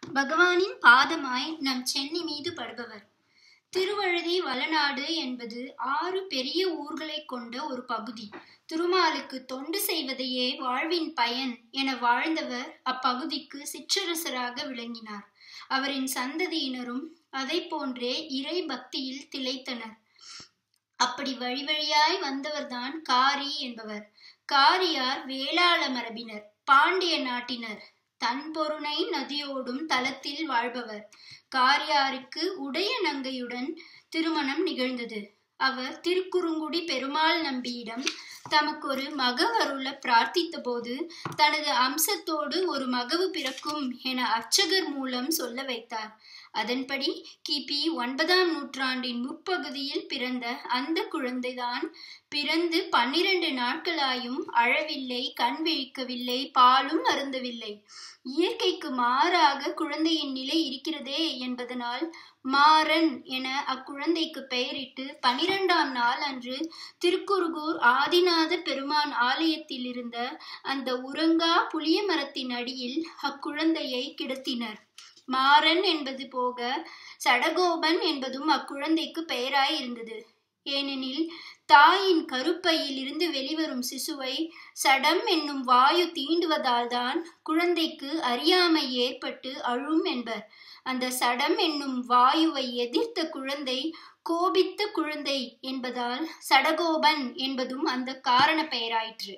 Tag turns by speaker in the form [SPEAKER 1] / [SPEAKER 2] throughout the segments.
[SPEAKER 1] பகவானின் பாதமாய் நம் சென்னி மீது படுபவர் திருவழுதி வளநாடு என்பது ஆறு பெரிய ஊர்களைக் கொண்ட ஒரு பகுதி திருமாலுக்கு தொண்டு செய்வதையே வாழ்வின் பயன் என வாழ்ந்தவர் அப்பகுதிக்கு சிற்றரசராக விளங்கினார் அவரின் சந்ததியினரும் அதை போன்றே இறை பக்தியில் திளைத்தனர் அப்படி வழி வழியாய் வந்தவர்தான் காரி என்பவர் காரியார் வேளாள மரபினர் பாண்டிய நாட்டினர் தன்பொருணை நதியோடும் தலத்தில் வாழ்பவர் காரியாருக்கு உடைய நங்கையுடன் திருமணம் நிகழ்ந்தது அவர் திருக்குறுங்குடி பெருமாள் நம்பியிடம் தமக்கு ஒரு மகவு அருள பிரார்த்தித்த போது தனது அம்சத்தோடு ஒரு மகவு பிறக்கும் என அர்ச்சகர் மூலம் சொல்ல வைத்தார் அதன்படி கிபி ஒன்பதாம் நூற்றாண்டின் முற்பகுதியில் பிறந்த அந்த குழந்தைதான் பிறந்து பன்னிரண்டு நாட்களாயும் அழவில்லை கண் விழிக்கவில்லை பாலும் அருந்தவில்லை இயற்கைக்கு மாறாக குழந்தையின் நிலை இருக்கிறதே என்பதனால் மாறன் என அக்குழந்தைக்கு பெயரிட்டு பனிரெண்டாம் நாள் அன்று திருக்குறுகூர் ஆதிநாத பெருமான் ஆலயத்தில் இருந்த அந்த உறங்கா புளிய மரத்தின் அடியில் அக்குழந்தையை கிடத்தினர் மாறன் என்பது போக சடகோபன் என்பதும் அக்குழந்தைக்கு பெயராய் இருந்தது ஏனெனில் தாயின் கருப்பையில் இருந்து வெளிவரும் சிசுவை சடம் என்னும் வாயு தீண்டுவதால் தான் குழந்தைக்கு அறியாமை ஏற்பட்டு அழும் என்பர் அந்த சடம் என்னும் வாயுவை எதிர்த்த குழந்தை கோபித்த குழந்தை என்பதால் சடகோபன் என்பதும் அந்த காரண பெயராயிற்று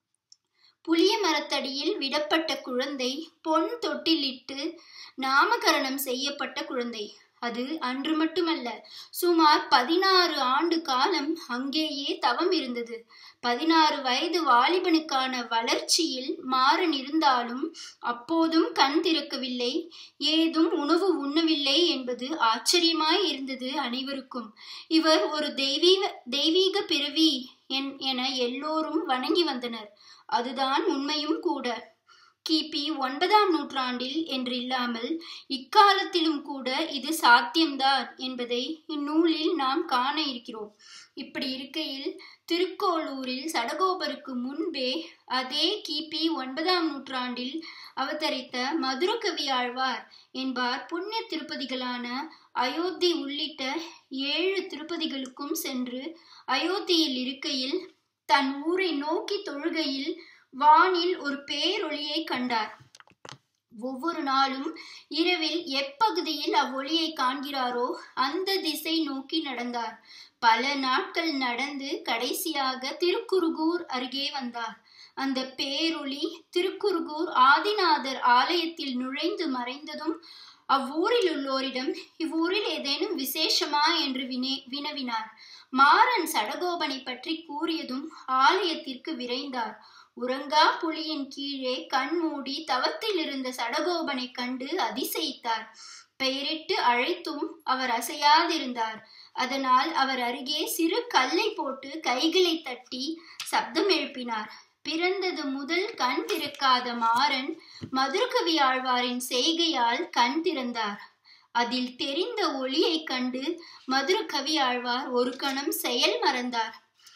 [SPEAKER 1] புளிய மரத்தடியில் விடப்பட்ட குழந்தை பொன் தொட்டிலிட்டு நாமகரணம் செய்யப்பட்ட குழந்தை அது அன்று மட்டுமல்ல சுமார் பதினாறு ஆண்டு காலம் அங்கேயே தவம் இருந்தது பதினாறு வயது வாலிபனுக்கான வளர்ச்சியில் மாறன் இருந்தாலும் அப்போதும் கண் திறக்கவில்லை ஏதும் உணவு உண்ணவில்லை என்பது ஆச்சரியமாய் இருந்தது அனைவருக்கும் இவர் ஒரு தெய்வீக தெய்வீக பிறவி என எல்லோரும் வணங்கி வந்தனர் அதுதான் உண்மையும் கூட கிபி ஒன்பதாம் நூற்றாண்டில் என்றில்லாமல் இக்காலத்திலும் கூட இது சாத்தியம்தான் என்பதை இந்நூலில் நாம் காண இருக்கிறோம் இப்படி இருக்கையில் திருக்கோளூரில் சடகோபருக்கு முன்பே அதே கிபி ஒன்பதாம் நூற்றாண்டில் அவதரித்த மதுரகவி ஆழ்வார் என்பார் புண்ணிய திருப்பதிகளான அயோத்தி உள்ளிட்ட ஏழு திருப்பதிகளுக்கும் சென்று அயோத்தியில் இருக்கையில் தன் ஊரை நோக்கி தொழுகையில் வானில் ஒரு பேரொளியை கண்டார் ஒவ்வொரு நாளும் இரவில் எப்பகுதியில் அவ்வொளியை காண்கிறாரோ அந்த திசை நோக்கி நடந்தார் பல நாட்கள் நடந்து கடைசியாக திருக்குறுகூர் அருகே வந்தார் அந்த பேரொளி திருக்குறுகூர் ஆதிநாதர் ஆலயத்தில் நுழைந்து மறைந்ததும் அவ்வூரில் உள்ளோரிடம் இவ்வூரில் ஏதேனும் விசேஷமா என்று வினே வினவினார் மாறன் சடகோபனை பற்றி கூறியதும் ஆலயத்திற்கு விரைந்தார் உறங்கா புலியின் கீழே கண்மூடி தவத்தில் இருந்த சடகோபனை கண்டு அதிசயித்தார் பெயரிட்டு அழைத்தும் அவர் அசையாதிருந்தார் அதனால் அவர் அருகே சிறு கல்லை போட்டு கைகளை தட்டி சப்தம் எழுப்பினார் பிறந்தது முதல் கண் திறக்காத மாறன் மதுரகவி ஆழ்வாரின் செய்கையால் கண் திறந்தார் அதில் தெரிந்த ஒளியைக் கண்டு மதுரகவி ஆழ்வார் ஒரு கணம் செயல் மறந்தார்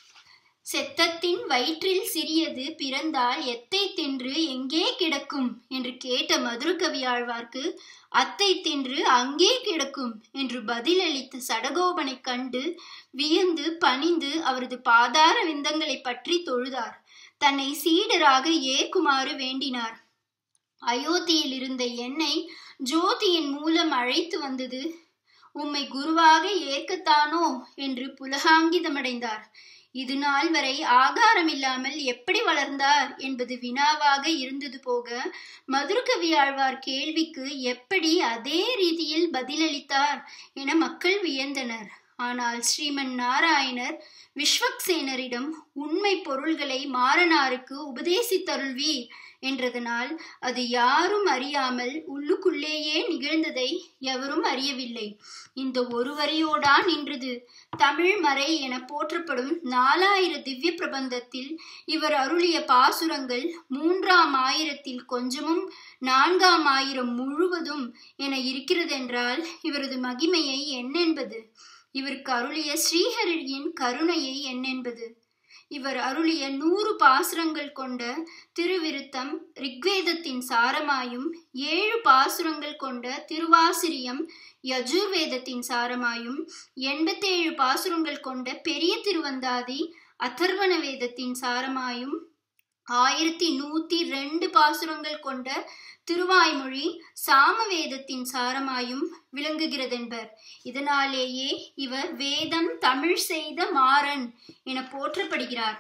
[SPEAKER 1] செத்தத்தின் வயிற்றில் சிறியது பிறந்தால் எத்தை தின்று எங்கே கிடக்கும் என்று கேட்ட மதுரகவி ஆழ்வார்க்கு அத்தை தின்று அங்கே கிடக்கும் என்று பதிலளித்த சடகோபனை கண்டு வியந்து பணிந்து அவரது பாதார விந்தங்களை பற்றி தொழுதார் தன்னை சீடராக ஏக்குமாறு வேண்டினார் அயோத்தியில் இருந்த என்னை ஜோதியின் மூலம் அழைத்து வந்தது உம்மை குருவாக ஏற்கத்தானோ என்று புலகாங்கிதமடைந்தார் இது நாள் வரை ஆகாரம் இல்லாமல் எப்படி வளர்ந்தார் என்பது வினாவாக இருந்தது போக மதுரகவி ஆழ்வார் கேள்விக்கு எப்படி அதே ரீதியில் பதிலளித்தார் என மக்கள் வியந்தனர் ஆனால் ஸ்ரீமன் நாராயணர் விஸ்வக்சேனரிடம் உண்மை பொருள்களை மாறனாருக்கு உபதேசித்தருள்வீர் என்றதனால் அது யாரும் அறியாமல் உள்ளுக்குள்ளேயே நிகழ்ந்ததை எவரும் அறியவில்லை இந்த ஒரு வரியோடா நின்றது தமிழ் மறை என போற்றப்படும் நாலாயிர திவ்ய பிரபந்தத்தில் இவர் அருளிய பாசுரங்கள் மூன்றாம் ஆயிரத்தில் கொஞ்சமும் நான்காம் ஆயிரம் முழுவதும் என இருக்கிறதென்றால் இவரது மகிமையை என்னென்பது இவருக்கு அருளிய ஸ்ரீஹரியின் கருணையை என்னென்பது இவர் அருளிய நூறு பாசுரங்கள் கொண்ட திருவிருத்தம் ரிக்வேதத்தின் சாரமாயும் ஏழு பாசுரங்கள் கொண்ட திருவாசிரியம் யஜுர்வேதத்தின் சாரமாயும் எண்பத்தேழு பாசுரங்கள் கொண்ட பெரிய திருவந்தாதி அதர்வண வேதத்தின் சாரமாயும் ஆயிரத்தி நூத்தி ரெண்டு பாசுரங்கள் கொண்ட திருவாய்மொழி சாமவேதத்தின் சாரமாயும் விளங்குகிறதென்பர் இதனாலேயே இவர் வேதம் தமிழ் செய்த மாறன் என போற்றப்படுகிறார்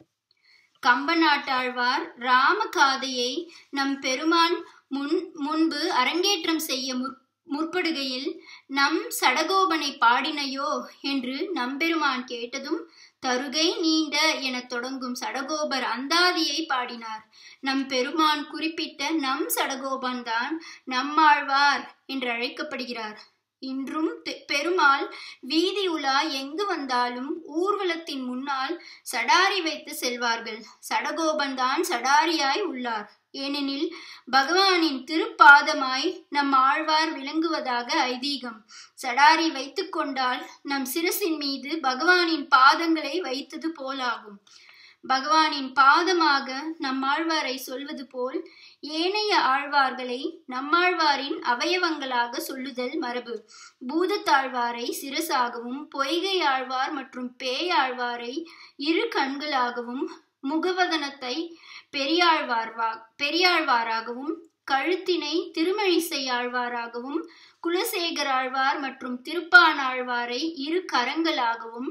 [SPEAKER 1] கம்பநாட்டாழ்வார் ராமகாதையை நம் பெருமான் முன் முன்பு அரங்கேற்றம் செய்ய முற் முற்படுகையில் நம் சடகோபனை பாடினையோ என்று நம்பெருமான் கேட்டதும் தருகை நீண்ட எனத் தொடங்கும் சடகோபர் அந்தாதியை பாடினார் நம் பெருமான் குறிப்பிட்ட நம் சடகோபன் தான் நம்மாழ்வார் என்று அழைக்கப்படுகிறார் இன்றும் பெருமாள் வீதி உலா எங்கு வந்தாலும் ஊர்வலத்தின் முன்னால் சடாரி வைத்து செல்வார்கள் சடகோபன் தான் சடாரியாய் உள்ளார் ஏனெனில் பகவானின் திருப்பாதமாய் நம் ஆழ்வார் விளங்குவதாக ஐதீகம் சடாரி வைத்து கொண்டால் நம் சிரசின் மீது பகவானின் பாதங்களை வைத்தது போலாகும் பகவானின் பாதமாக நம்மாழ்வாரை சொல்வது போல் ஏனைய ஆழ்வார்களை நம்மாழ்வாரின் அவயவங்களாக சொல்லுதல் மரபு பூதத்தாழ்வாரை சிரசாகவும் பொய்கை ஆழ்வார் மற்றும் பேயாழ்வாரை இரு கண்களாகவும் முகவதனத்தை பெரியாழ்வார்வா பெரியாழ்வாராகவும் கழுத்தினை திருமழிசை ஆழ்வாராகவும் குலசேகர் ஆழ்வார் மற்றும் திருப்பானாழ்வாரை இரு கரங்களாகவும்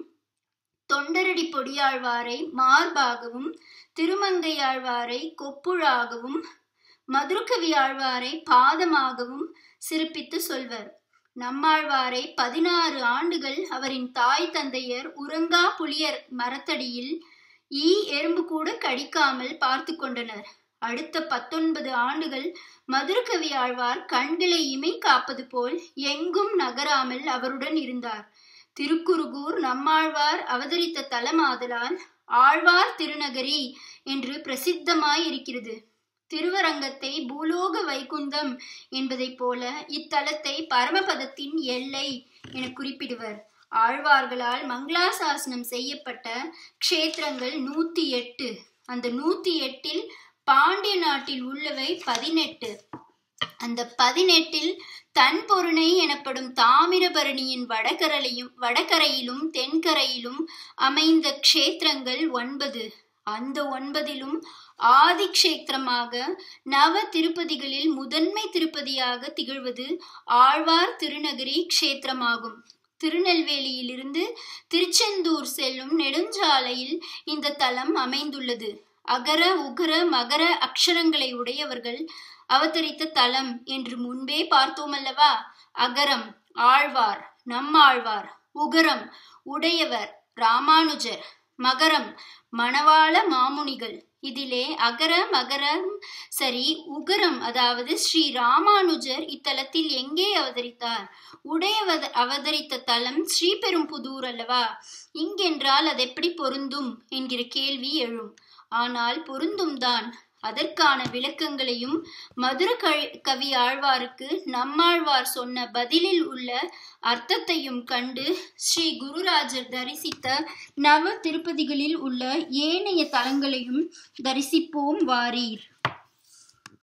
[SPEAKER 1] தொண்டரடி பொடியாழ்வாரை மார்பாகவும் திருமங்கையாழ்வாரை கொப்புழாகவும் மதுரகவி ஆழ்வாரை பாதமாகவும் சிறப்பித்து சொல்வர் நம்மாழ்வாரை பதினாறு ஆண்டுகள் அவரின் தாய் தந்தையர் உறங்கா புலியர் மரத்தடியில் ஈ எறும்பு கூட கடிக்காமல் பார்த்து கொண்டனர் அடுத்த பத்தொன்பது ஆண்டுகள் மதுரகவி ஆழ்வார் கண்களை இமை காப்பது போல் எங்கும் நகராமல் அவருடன் இருந்தார் திருக்குறுகூர் நம்மாழ்வார் அவதரித்த தலமாதலால் ஆழ்வார் திருநகரி என்று பிரசித்தமாய் இருக்கிறது திருவரங்கத்தை பூலோக வைகுந்தம் என்பதைப் போல இத்தலத்தை பரமபதத்தின் எல்லை என குறிப்பிடுவர் ஆழ்வார்களால் மங்களாசாசனம் செய்யப்பட்ட க்ஷேத்திரங்கள் நூத்தி எட்டு அந்த நூத்தி எட்டில் பாண்டிய நாட்டில் உள்ளவை பதினெட்டு அந்த பதினெட்டில் தன்பொருணை எனப்படும் தாமிரபரணியின் வடகரையிலும் வடகரையிலும் தென்கரையிலும் அமைந்த க்ஷேத்திரங்கள் ஒன்பது அந்த ஒன்பதிலும் ஆதி க்ஷேத்திரமாக நவ திருப்பதிகளில் முதன்மை திருப்பதியாக திகழ்வது ஆழ்வார் திருநகரி க்ஷேத்திரமாகும் திருநெல்வேலியிலிருந்து திருச்செந்தூர் செல்லும் நெடுஞ்சாலையில் இந்த தலம் அமைந்துள்ளது அகர உகர மகர அக்ஷரங்களை உடையவர்கள் அவதரித்த தலம் என்று முன்பே பார்த்தோமல்லவா அகரம் ஆழ்வார் நம்மாழ்வார் உகரம் உடையவர் ராமானுஜர் மகரம் மணவாள மாமுனிகள் இதிலே அகர மகரம் சரி உகரம் அதாவது ஸ்ரீ ராமானுஜர் இத்தலத்தில் எங்கே அவதரித்தார் உடையவத அவதரித்த தலம் ஸ்ரீபெரும்புதூர் அல்லவா இங்கென்றால் அது எப்படி பொருந்தும் என்கிற கேள்வி எழும் ஆனால் பொருந்தும் தான் அதற்கான விளக்கங்களையும் மதுர கவி ஆழ்வாருக்கு நம்மாழ்வார் சொன்ன பதிலில் உள்ள அர்த்தத்தையும் கண்டு ஸ்ரீ குருராஜர் தரிசித்த நவ திருப்பதிகளில் உள்ள ஏனைய தலங்களையும் தரிசிப்போம் வாரீர்